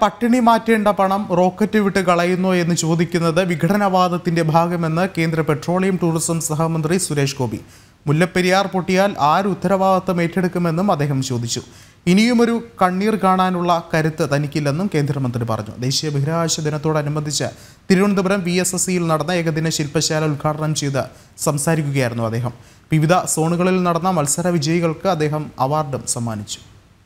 പട്ടിണി മാറ്റേണ്ട പണം റോക്കറ്റ് വിട്ട് കളയുന്നു എന്ന് ചോദിക്കുന്നത് വിഘടനവാദത്തിന്റെ ഭാഗമെന്ന് കേന്ദ്ര പെട്രോളിയം ടൂറിസം സഹമന്ത്രി സുരേഷ് ഗോപി മുല്ലപ്പെരിയാർ പൊട്ടിയാൽ ആര് ഉത്തരവാദിത്തം ഏറ്റെടുക്കുമെന്നും അദ്ദേഹം ചോദിച്ചു ഇനിയുമൊരു കണ്ണീർ കാണാനുള്ള കരുത്ത് തനിക്കില്ലെന്നും കേന്ദ്രമന്ത്രി പറഞ്ഞു ദേശീയ ബഹിരാകാശ ദിനത്തോടനുബന്ധിച്ച് തിരുവനന്തപുരം വി എസ് എസ് സിയിൽ നടന്ന ഏകദിന ശില്പശാല ഉദ്ഘാടനം ചെയ്ത് സംസാരിക്കുകയായിരുന്നു അദ്ദേഹം വിവിധ സോണുകളിൽ നടന്ന മത്സര വിജയികൾക്ക് അദ്ദേഹം അവാർഡും സമ്മാനിച്ചു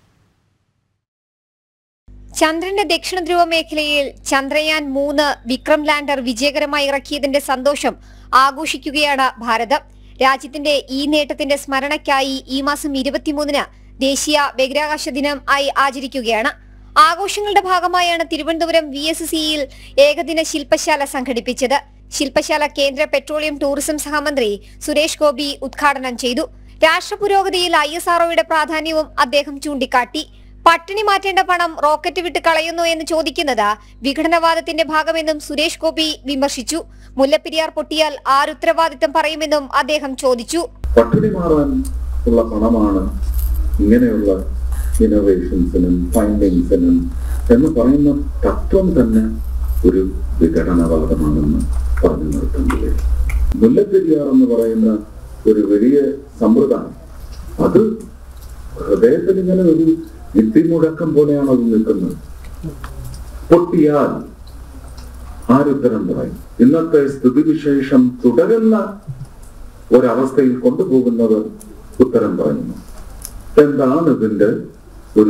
ചന്ദ്രന്റെ ദക്ഷിണ ധ്രുവ മേഖലയിൽ ചന്ദ്രയാൻ മൂന്ന് വിക്രം ലാൻഡർ വിജയകരമായി ഇറക്കിയതിന്റെ സന്തോഷം ആഘോഷിക്കുകയാണ് ഭാരതം രാജ്യത്തിന്റെ ഈ നേട്ടത്തിന്റെ സ്മരണയ്ക്കായി ഈ മാസം ഇരുപത്തിമൂന്നിന് ദേശീയ ബഹിരാകാശ ദിനം ആയി ആചരിക്കുകയാണ് ആഘോഷങ്ങളുടെ ഭാഗമായാണ് തിരുവനന്തപുരം വി എസ് സിയിൽ ഏകദിന ശില്പശാല സംഘടിപ്പിച്ചത് ശില്പശാല കേന്ദ്ര പെട്രോളിയം ടൂറിസം സഹമന്ത്രി സുരേഷ് ഗോപി ഉദ്ഘാടനം ചെയ്തു രാഷ്ട്ര പുരോഗതിയിൽ ഐ എസ് ആർഒയുടെ പ്രാധാന്യവും അദ്ദേഹം ചൂണ്ടിക്കാട്ടി പട്ടിണി മാറ്റേണ്ട പണം റോക്കറ്റ് വിട്ട് കളയുന്നു എന്ന് ചോദിക്കുന്നത് വിഘടനവാദത്തിന്റെ ഭാഗമെന്നും സുരേഷ് ഗോപി വിമർശിച്ചു മുല്ലപ്പെരിയാർ പൊട്ടിയാൽ ആരുത്തരവാദിത്തം പറയുമെന്നും അദ്ദേഹം ചോദിച്ചു പട്ടിണി മാറാൻ ഉള്ള പണമാണ് ഇങ്ങനെയുള്ള ഇന്നോവേഷൻസിനും ഫൈൻഡിങ്സിനും എന്ന് പറയുന്ന തത്വം തന്നെ ഒരു വിഘടനവാദമാണെന്ന് പറഞ്ഞു നിർത്തുന്നത് മുല്ലപ്പെരിയാർ എന്ന് പറയുന്ന ഒരു വലിയ സമ്പ്രദായം അത് ഹൃദയത്തിൽ ഇങ്ങനെ ഒരു ഇത്തിമുടക്കം പോലെയാണ് അത് നിൽക്കുന്നത് പൊട്ടിയാൽ ആരുത്തരം പറയും ഇന്നത്തെ സ്ഥിതിവിശേഷം തുടരുന്ന ഒരവസ്ഥയിൽ കൊണ്ടുപോകുന്നത് ഉത്തരം പറയുന്നു എന്താണ് ഇതിന്റെ ഒരു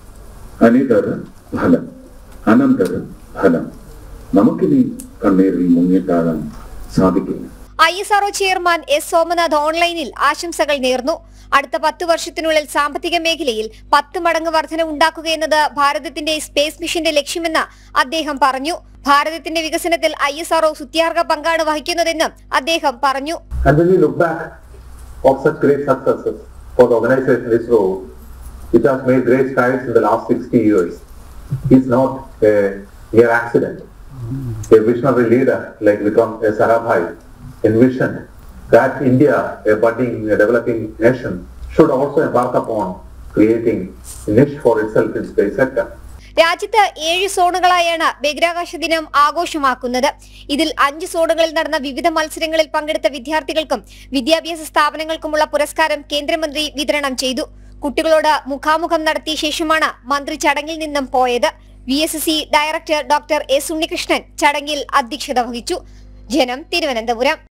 അനിതര ഫലം അനന്തര ഫലം നമുക്കിനി കണ്ണീരിൽ മുങ്ങിത്താഴാൻ സാധിക്കില്ല I S RO chairman S Somanath ഓൺലൈനിൽ ആശംസകൾ നേർന്നു അടുത്ത പത്ത് വർഷത്തിനുള്ളിൽ സാമ്പത്തിക മേഖലയിൽ പത്ത് മടങ്ങ് വർധന ഉണ്ടാക്കുക എന്നത് ഭാരതത്തിന്റെ സ്പേസ് മിഷന്റെ ലക്ഷ്യമെന്ന് അദ്ദേഹം പറഞ്ഞു ഭാരതത്തിന്റെ വികസനത്തിൽ ഐ എസ് ആർഒ സുത്യാർഹ പങ്കാണ് വഹിക്കുന്നതെന്നും അദ്ദേഹം പറഞ്ഞു And when we look back of such great successes for the organization ISRO, which has made great strides in the last 60 years, is not a mere accident. A visionary leader like Vikram Sarabhai envisioned that India, a budding, a developing nation, should also embark upon creating a niche for itself in space sector. രാജ്യത്ത് ഏഴ് സോണുകളായാണ് ബഹിരാകാശ ദിനം ആഘോഷമാക്കുന്നത് ഇതിൽ അഞ്ച് സോണുകളിൽ നടന്ന വിവിധ മത്സരങ്ങളിൽ പങ്കെടുത്ത വിദ്യാർത്ഥികൾക്കും വിദ്യാഭ്യാസ സ്ഥാപനങ്ങൾക്കുമുള്ള പുരസ്കാരം കേന്ദ്രമന്ത്രി വിതരണം ചെയ്തു കുട്ടികളോട് മുഖാമുഖം നടത്തിയ ശേഷമാണ് മന്ത്രി ചടങ്ങിൽ നിന്നും പോയത് V S C director doctor S Unnikrishnan ചടങ്ങിൽ അധ്യക്ഷത വഹിച്ചു ജനം തിരുവനന്തപുരം